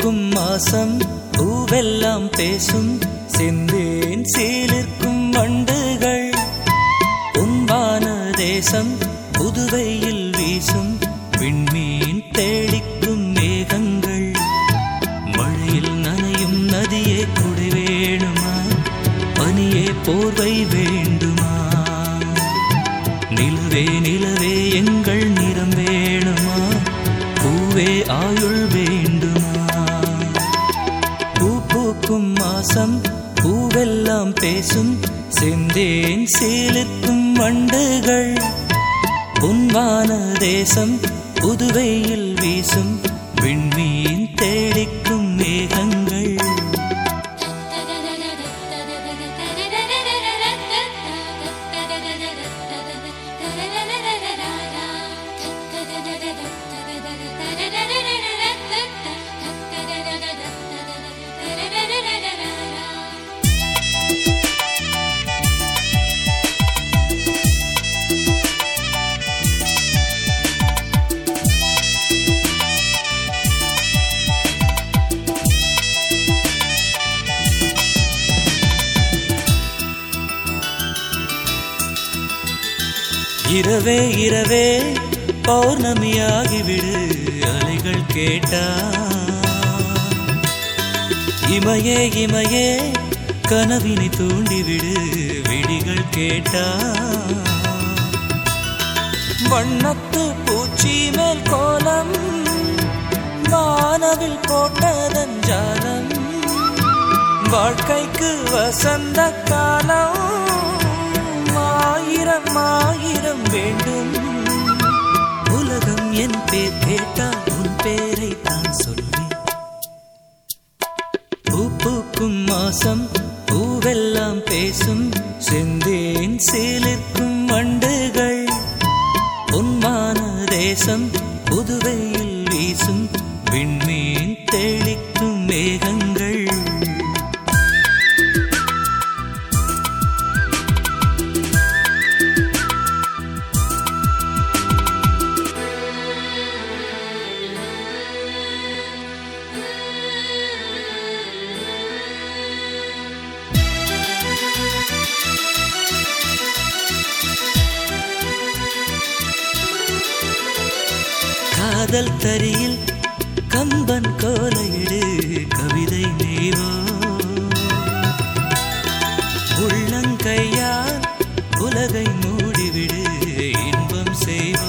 பூக்கும் மாசம் பூவெல்லாம் பேசும் செந்தேன் சீலிருக்கும் வண்டுகள் உன்பான தேசம் புதுவையில் வீசும் விண்மீன் தேடிக்கும் மேகங்கள் மழையில் நனையும் நதியே குடி வேணுமா பனியே போர்வை வேண்டுமா நிலவே நிலவே எங்கள் நிறம் வேணுமா பூவே ஆயுள் வேண்டுமா பூ பூக்கும் மாசம் பூவெல்லாம் பேசும் செந்தேன் சீலிருக்கும் வண்டுகள் பொன்வான தேசம் புதுவையில் வீசும் விண்மீன் தேடிக்கும் மேகங்கள் இரவே இரவே பௌர்ணமியாகிவிடு அலைகள் கேட்டா இமையே இமையே கனவினை தூண்டிவிடு விழிகள் கேட்டா வண்ணத்து பூச்சி மேல் கோலம் வானவில் போட்டதன் ஜாலம் வாழ்க்கைக்கு வசந்த காலம் ஆயிரம் ஆயிரம் வேண்டும் உலகம் என் பேர் கேட்டால் உன் பேரை தான் சொல்வேன் பூ பூக்கும் மாசம் பூவெல்லாம் பேசும் செந்தேன் சீலிருக்கும் வண்டுகள் பொன்மான தேசம் புதுவையில் வீசும் விண்மீன் தெளிக்கும் மேகங்கள் காதல் தரியில் கம்பன் கோலையிடு கவிதை நீவோ உள்ளங்கையால் உலகை மூடிவிடு இன்பம் செய்வோ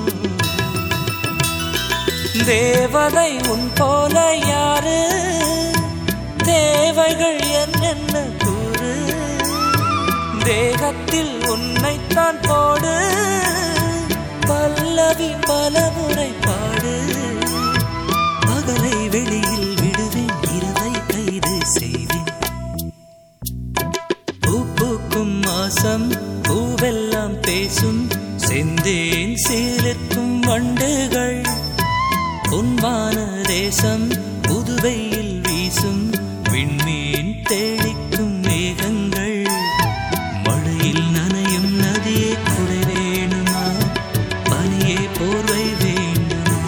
தேவதை உன் போல யாரு தேவைகள் என்னென்ன கூறு தேகத்தில் உன்னைத்தான் போடு பல்லவி பலமுறை பாடு பகலை வெளியில் விடுவேன் இரவை கைது செய்வேன் பூ பூக்கும் மாசம் பூவெல்லாம் பேசும் செந்தேன் சீலிருக்கும் வண்டுகள் பொன்வான தேசம் புதுவையில் வீசும் விண்மீன் தேடிக்கும் மேகங்கள் மழையில் நனையும் நதியே குடை வேணுமா பனியே போர்வை வேண்டுமா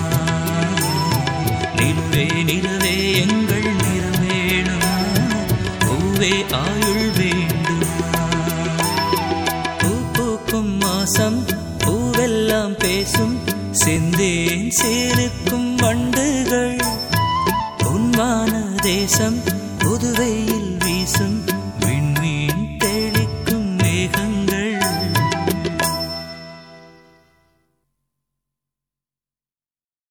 நிலவே நிலவே எங்கள் நிறம் வேணுமா பூவே ஆயுள் வேண்டுமா பூ பூக்கும் மாசம் பூவெல்லாம் பேசும் செந்தேன் சேருக்கும் வண்டுகள் உன்வான தேசம் புதுவையில் வீசும்